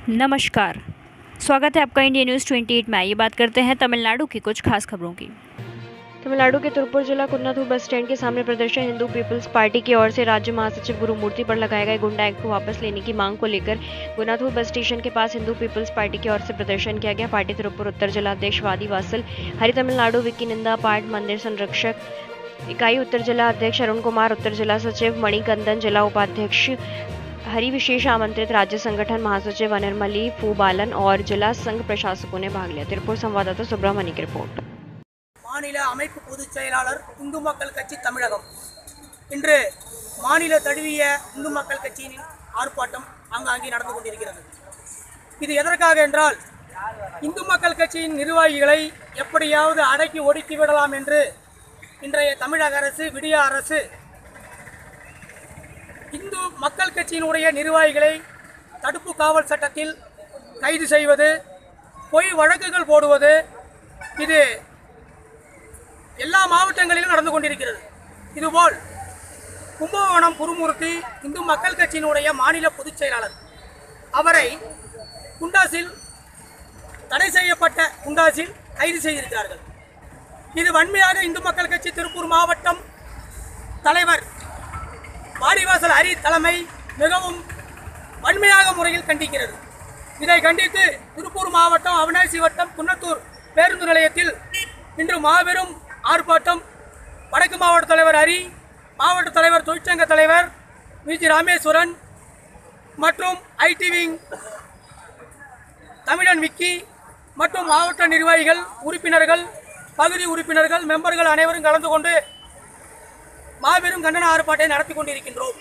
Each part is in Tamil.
नमस्कार स्वागत है आपका इंडिया न्यूज़ 28 में आइए बात करते हैं तमिलनाडु की कुछ खास खबरों की तमिलनाडु के तिरुपुर जिला कुन्नाथूर बस स्टैंड के सामने प्रदर्शन हिंदू पीपल्स पार्टी की ओर से राज्य महासचिव गुरुमूर्ति पर लगाए गए गुंडा एक्ट को वापस लेने की मांग को लेकर गुन्नाथूर बस स्टेशन के पास हिंदू पीपल्स पार्टी की ओर से प्रदर्शन किया गया पार्टी तिरुपुर उत्तर जिला अध्यक्ष वादी वासल हरि तमिलनाडु विकी निंदा पाठ मंदिर संरक्षक इकाई उत्तर जिला अध्यक्ष अरुण कुमार उत्तर जिला सचिव मणिकंदन जिला उपाध्यक्ष हरि विशेष आमंत्रित राज्य संगठन महासचिव अनिर्मली फूबालन और जिला संघ प्रशासकों ने भाग लिया तिरुपुर संवाददाता सुब्रमण्य की रिपोर्ट மாநில அமைப்பு பொதுச் செயலாளர் இந்து மக்கள் கட்சி தமிழகம் இன்று மாநில தழுவிய இந்து மக்கள் கட்சியின் ஆர்ப்பாட்டம் ஆங்காங்கே நடந்து கொண்டிருக்கிறது இது எதற்காக என்றால் இந்து மக்கள் கட்சியின் நிர்வாகிகளை எப்படியாவது அடக்கி ஒடுக்கி விடலாம் என்று இன்றைய தமிழக அரசு விடிய அரசு இந்து மக்கள் கட்சியினுடைய நிர்வாகிகளை தடுப்பு காவல் சட்டத்தில் கைது செய்வது பொய் வழக்குகள் போடுவது இது எல்லா மாவட்டங்களிலும் நடந்து கொண்டிருக்கிறது இதுபோல் கும்பகோணம் குருமூர்த்தி இந்து மக்கள் கட்சியினுடைய மாநில பொதுச் செயலாளர் அவரை குண்டாசில் தடை செய்யப்பட்ட குண்டாசில் கைது செய்திருக்கிறார்கள் இது வன்மையாக இந்து மக்கள் கட்சி திருப்பூர் மாவட்டம் தலைவர் வாடிவாசல் ஹரி தலைமை மிகவும் வன்மையாக முறையில் கண்டிக்கிறது இதை கண்டித்து திருப்பூர் மாவட்டம் அவினாசி வட்டம் குன்னத்தூர் பேருந்து நிலையத்தில் இன்று மாபெரும் ஆர்ப்பாட்டம் வடக்கு மாவட்ட தலைவர் ஹரி மாவட்ட தலைவர் தொழிற்சங்க தலைவர் விஜி ராமேஸ்வரன் மற்றும் ஐடி விங் தமிழன் விக்கி மற்றும் மாவட்ட நிர்வாகிகள் உறுப்பினர்கள் பகுதி உறுப்பினர்கள் மெம்பர்கள் அனைவரும் கலந்து கொண்டு மாபெரும் கண்டன ஆர்ப்பாட்டத்தை நடத்தி கொண்டிருக்கின்றோம்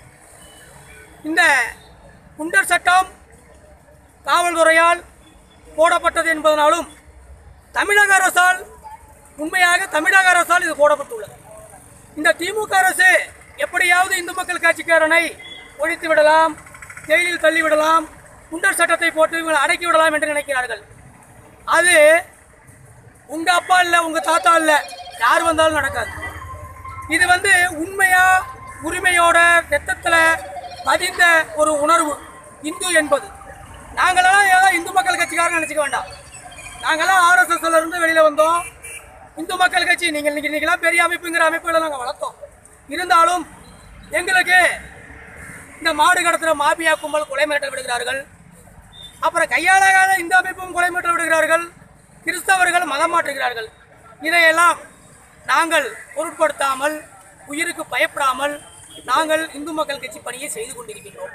இந்த குண்டர் சட்டம் காவல்துறையால் போடப்பட்டது என்பதனாலும் தமிழக அரசால் உண்மையாக தமிழக அரசால் இது போடப்பட்டுள்ளது இந்த திமுக அரசு எப்படியாவது இந்து மக்கள் கட்சிக்காரனை ஒழித்து விடலாம் ஜெயிலில் தள்ளிவிடலாம் குண்டர் சட்டத்தை போட்டு இவங்களை அடக்கி விடலாம் என்று நினைக்கிறார்கள் அது உங்க அப்பா இல்லை உங்க தாத்தா இல்லை யார் வந்தாலும் நடக்காது இது வந்து உண்மையா உரிமையோட ரத்தத்தில் பதிந்த ஒரு உணர்வு இந்து என்பது நாங்களெல்லாம் ஏதோ இந்து மக்கள் கட்சிக்காரன் நினச்சிக்க வேண்டாம் நாங்கெல்லாம் ஆர்எஸ்எஸ்ல இருந்து வெளியில் வந்தோம் இந்து மக்கள் கட்சி நீங்கள் இன்னைக்கு இன்னைக்கெல்லாம் பெரிய அமைப்புங்கிற அமைப்புகளை நாங்கள் வளர்த்தோம் இருந்தாலும் எங்களுக்கு இந்த மாடு கடத்துகிற மாபியா கும்பல் கொலை மிரட்டல் விடுகிறார்கள் அப்புறம் கையாளாகாத இந்த அமைப்பும் கொலை மிரட்டல் விடுகிறார்கள் கிறிஸ்தவர்கள் மதம் மாற்றுகிறார்கள் இதையெல்லாம் நாங்கள் பொருட்படுத்தாமல் உயிருக்கு பயப்படாமல் நாங்கள் இந்து மக்கள் கட்சி பணியை செய்து கொண்டிருக்கின்றோம்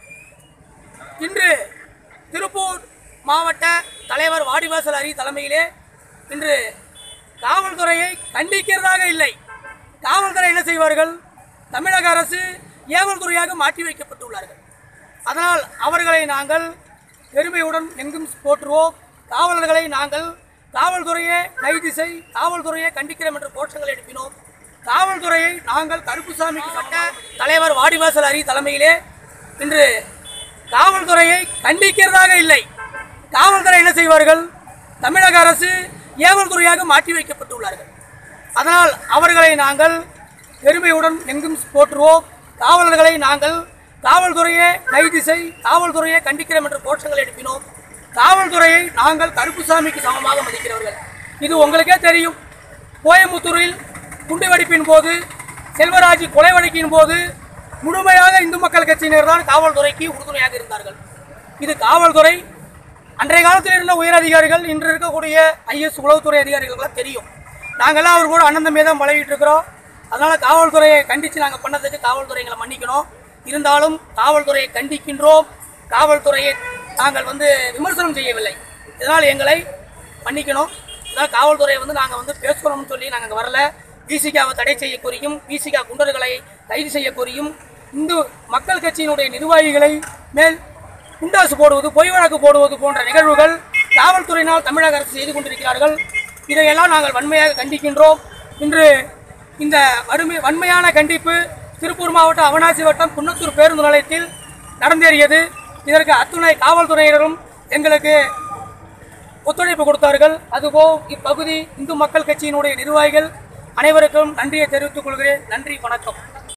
இன்று திருப்பூர் மாவட்ட தலைவர் வாடிவாசல் ஹரி தலைமையிலே இன்று காவல்துறையை கண்டிக்கிறதாக இல்லை காவல்துறை என்ன செய்வார்கள் தமிழக அரசு ஏவல் துறையாக மாற்றி வைக்கப்பட்டுள்ளார்கள் அதனால் அவர்களை நாங்கள் பெருமையுடன் எங்கும் போற்றுவோம் காவலர்களை நாங்கள் காவல்துறையை கைது செய் காவல்துறையை கண்டிக்கிறோம் என்ற கோஷங்கள் எழுப்பினோம் காவல்துறையை நாங்கள் கருப்புசாமிக்கு சட்ட தலைவர் வாடிவாசல் ஹரி தலைமையிலே இன்று காவல்துறையை கண்டிக்கிறதாக இல்லை காவல்துறை என்ன செய்வார்கள் தமிழக அரசு ஏவல் துறையாக மாற்றி வைக்கப்பட்டுள்ளார்கள் அதனால் அவர்களை நாங்கள் பெருமையுடன் எங்கும் போற்றுவோம் காவலர்களை நாங்கள் காவல்துறையை கைது செய் காவல்துறையை கண்டிக்கிறோம் என்ற கோஷங்கள் எழுப்பினோம் காவல்துறையை நாங்கள் கருப்புசாமிக்கு சமமாக மதிக்கிறவர்கள் இது உங்களுக்கே தெரியும் கோயம்புத்தூரில் குண்டுவெடிப்பின் போது செல்வராஜ் கொலை வழக்கின் போது முழுமையாக இந்து மக்கள் கட்சியினர் தான் காவல்துறைக்கு உறுதுணையாக இருந்தார்கள் இது காவல்துறை அன்றைய காலத்தில் இருந்த உயர் அதிகாரிகள் இன்று இருக்கக்கூடிய ஐஎஸ் உளவுத்துறை அதிகாரிகளுக்கெல்லாம் தெரியும் நாங்கள்லாம் அவர் கூட அண்ணன் தம்பியை தான் பழகிட்டு இருக்கிறோம் அதனால் காவல்துறையை கண்டித்து நாங்கள் பண்ணதுக்கு காவல்துறை எங்களை மன்னிக்கணும் இருந்தாலும் காவல்துறையை கண்டிக்கின்றோம் காவல்துறையை நாங்கள் வந்து விமர்சனம் செய்யவில்லை இதனால் எங்களை மன்னிக்கணும் இதனால் காவல்துறையை வந்து நாங்கள் வந்து பேசணும்னு சொல்லி நாங்கள் அங்கே வரல பிசிகாவை தடை செய்ய கோரியும் பிசிகா குண்டர்களை கைது செய்ய கோரியும் இந்து மக்கள் கட்சியினுடைய நிர்வாகிகளை மேல் குண்டாசு போடுவது பொய் வழக்கு போடுவது போன்ற நிகழ்வுகள் காவல்துறையினால் தமிழக அரசு செய்து கொண்டிருக்கிறார்கள் இதையெல்லாம் நாங்கள் வன்மையாக கண்டிக்கின்றோம் இன்று இந்த வறுமை வன்மையான கண்டிப்பு திருப்பூர் மாவட்டம் அவனாசி வட்டம் குன்னத்தூர் பேருந்து நிலையத்தில் நடந்தேறியது இதற்கு அத்துணை காவல்துறையினரும் எங்களுக்கு ஒத்துழைப்பு கொடுத்தார்கள் அதுபோல் இப்பகுதி இந்து மக்கள் கட்சியினுடைய நிர்வாகிகள் அனைவருக்கும் நன்றியை தெரிவித்துக் கொள்கிறேன் நன்றி வணக்கம்